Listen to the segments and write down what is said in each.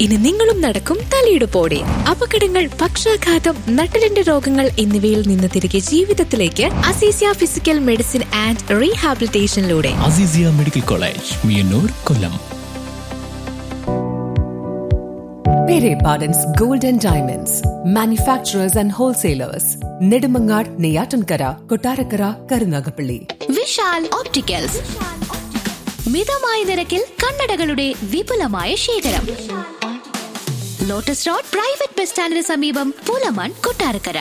ഇനി നിങ്ങളും നടക്കും തലയിടുപ്പോടെ അപകടങ്ങൾ പക്ഷാഘാതം നട്ടലിന്റെ രോഗങ്ങൾ എന്നിവയിൽ നിന്ന് തിരികെ ജീവിതത്തിലേക്ക് അസീസിയ ഫിസിക്കൽ മെഡിസിൻ ആൻഡ് റീഹാബിലിറ്റേഷനിലൂടെ Azeezia medical college Meeyannoor Kollam Pere Pardon's Gold and Diamonds, manufacturers and wholesalers, Nedumangad, Neyatankara, Kotarakara, Karunagapalli. Vishal opticals മിതമായ നിരക്കിൽ കണ്ണടകളുടെ വിപുലമായ ശേഖരം ലോട്ടസ് റോഡ് പ്രൈവറ്റ് ബസ് സ്റ്റാൻഡിന് സമീപം Poolamon Kottarakkara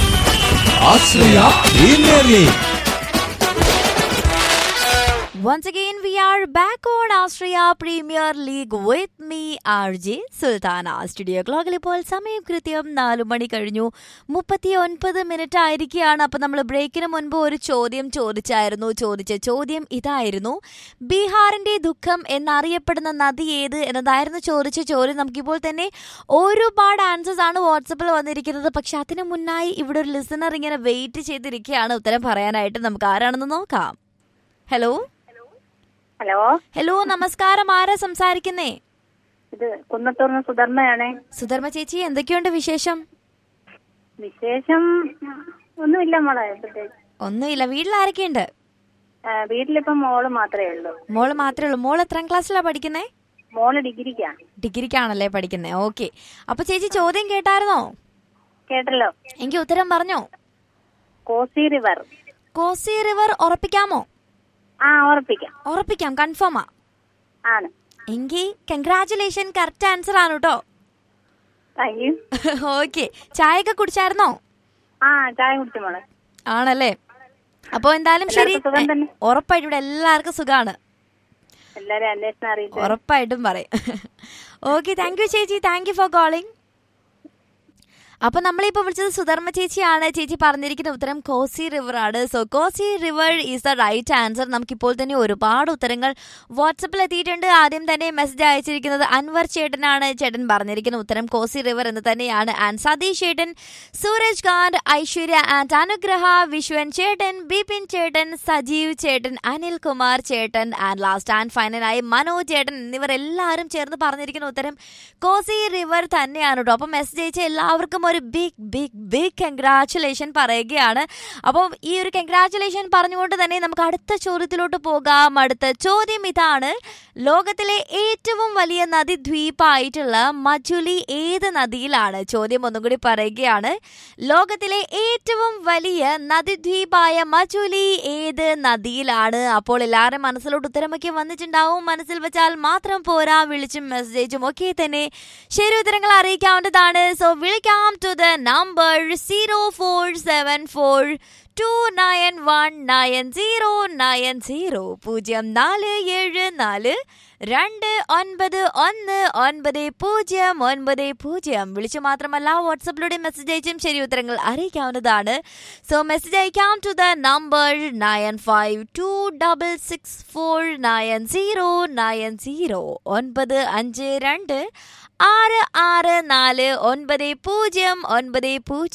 Once again, we are back on Australia Premier League with me, RJ Sulthana studio ക്ലോക്കിൽ ഇപ്പോൾ സമയം കൃത്യം നാലു മണി കഴിഞ്ഞു മുപ്പത്തി ഒൻപത് മിനിറ്റ് ആയിരിക്കുകയാണ് അപ്പൊ നമ്മൾ ബ്രേക്കിന് മുൻപ് ഒരു ചോദ്യം ചോദിച്ചായിരുന്നു ചോദിച്ച ചോദ്യം ഇതായിരുന്നു ബീഹാറിന്റെ ദുഃഖം എന്നറിയപ്പെടുന്ന നദി ഏത് എന്നതായിരുന്നു ചോദിച്ച ചോദ്യം നമുക്കിപ്പോൾ തന്നെ ഒരുപാട് ആൻസേഴ്സ് ആണ് വാട്സപ്പിൽ വന്നിരിക്കുന്നത് പക്ഷെ അതിനു മുന്നായി ഇവിടെ ഒരു ലിസണർ ഇങ്ങനെ വെയിറ്റ് ചെയ്തിരിക്കുകയാണ് ഉത്തരം പറയാനായിട്ട് നമുക്ക് ആരാണെന്ന് നോക്കാം ഹലോ ഹലോ ഹലോ നമസ്കാരം ആരാ സംസാരിക്കുന്നേ ഇത് കുന്നത്തൂർന്ന് സുധർമ്മയാണേ സുധർമ്മ ചേച്ചി എന്തൊക്കെയുണ്ട് വിശേഷം വിശേഷം ഒന്നുമില്ല മോളെ പ്രത്യേകിച്ച്. ഒന്നുമില്ല വീട്ടിൽ ആരൊക്കെയുണ്ട് ആ, വീട്ടിലിപ്പം മോള് മാത്രമേ ഉള്ളൂ മോള് മാത്രമേ ഉള്ളൂ മോൾ എത്രാം ക്ലാസ്സിലാ പഠിക്കുന്നേ മോള് ഡിഗ്രിക്കാ ഡിഗ്രിക്കാണല്ലേ പഠിക്കുന്നേ ഓക്കെ അപ്പൊ ചേച്ചി ചോദ്യം കേട്ടായിരുന്നോ കേട്ടല്ലോ എനിക്ക് ഉത്തരം പറഞ്ഞോ കോസി റിവർ കോസി റിവർ ഉറപ്പിക്കാമോ ആ ഉറപ്പിക്കാം ഉറപ്പിക്കാം കൺഫേമാ ആണ് എങ്കിൽ കൺഗ്രാചുലേഷൻ കറക്റ്റ് ആൻസർ ആണ് കേട്ടോ താങ്ക് യു ഓക്കെ ചായ ഒക്കെ കുടിച്ചായിരുന്നോ ആ ചായ കുടിച്ചു മോളെ ആണല്ലേ അപ്പൊ എന്തായാലും ശരി എല്ലാവർക്കും സുഖം തന്നെ. ഉറപ്പായിട്ടും ഇവിടെ എല്ലാവർക്കും സുഖാണ് എല്ലാരും അന്വേഷണം അറിയിച്ചു ഉറപ്പായിട്ടും പറയും ഓക്കെ താങ്ക് യു ചേച്ചി താങ്ക് യു ഫോർ കോളിംഗ് അപ്പൊ നമ്മളിപ്പോ വിളിച്ചത് സുധർമ്മ ചേച്ചിയാണ് ചേച്ചി പറഞ്ഞിരിക്കുന്ന ഉത്തരം കോസി റിവർ ആണ് so Kosi river is the right answer നമുക്കിപ്പോൾ തന്നെ ഒരുപാട് ഉത്തരങ്ങൾ വാട്സപ്പിൽ എത്തിയിട്ടുണ്ട് ആദ്യം തന്നെ മെസ്സേജ് അയച്ചിരിക്കുന്നത് അൻവർ ചേട്ടനാണ് ചേട്ടൻ പറഞ്ഞിരിക്കുന്ന ഉത്തരം കോസി റിവർ എന്ന് തന്നെയാണ് ആൻഡ് സതീഷ് ചേട്ടൻ സൂരജ് കാന്ത് ഐശ്വര്യ ആൻഡ് അനുഗ്രഹ വിശ്വൻ ചേട്ടൻ ബിപിൻ ചേട്ടൻ സജീവ് ചേട്ടൻ അനിൽ കുമാർ ചേട്ടൻ ആൻഡ് ലാസ്റ്റ് ആൻഡ് ഫൈനലായി മനോജ് ചേട്ടൻ എന്നിവർ എല്ലാവരും ചേർന്ന് പറഞ്ഞിരിക്കുന്ന ഉത്തരം കോസി റിവർ തന്നെയാണ് കേട്ടോ അപ്പം മെസ്സേജ് അയച്ച എല്ലാവർക്കും ഒരു ബിഗ് ബിഗ് ബിഗ് കൺഗ്രാറ്റുലേഷൻ പറയുകയാണ് അപ്പം ഈ ഒരു കൺഗ്രാറ്റുലേഷൻ പറഞ്ഞുകൊണ്ട് തന്നെ നമുക്ക് അടുത്ത ചോദ്യത്തിലോട്ട് പോകാം അടുത്ത ചോദ്യം ഇതാണ് ലോകത്തിലെ ഏറ്റവും വലിയ നദീദ്വീപായിട്ടുള്ള മജുലി ഏത് നദിയിലാണ് ചോദ്യം ഒന്നും കൂടി പറയുകയാണ് ലോകത്തിലെ ഏറ്റവും വലിയ നദീദ്വീപായ മജുലി ഏത് നദിയിലാണ് അപ്പോൾ എല്ലാവരും മനസ്സിലോട്ട് ഉത്തരമൊക്കെ വന്നിട്ടുണ്ടാവും മനസ്സിൽ വെച്ചാൽ മാത്രം പോരാ വിളിച്ചും മെസ്സേജും ഒക്കെ തന്നെ ശരി ഉത്തരങ്ങൾ അറിയിക്കാവുന്നതാണ് സോ വിളിക്കാം to the number zero four seven four two nine one nine zero nine zero പൂജ്യം നാല് ഏഴ് നാല് രണ്ട് ഒൻപത് ഒന്ന് ഒൻപത് പൂജ്യം ഒൻപത് പൂജ്യം വിളിച്ചു മാത്രമല്ല വാട്സപ്പിലൂടെ മെസ്സേജ് അയച്ചും ശരി ഉത്തരങ്ങൾ അറിയിക്കാവുന്നതാണ് സോ മെസ്സേജ് അയക്കാം to the number nine five two double six four nine zero nine zero ഒൻപത് അഞ്ച് രണ്ട് ആറ് ആറ് നാല് ഒൻപത് പൂജ്യം ഒൻപത് പൂജ്യം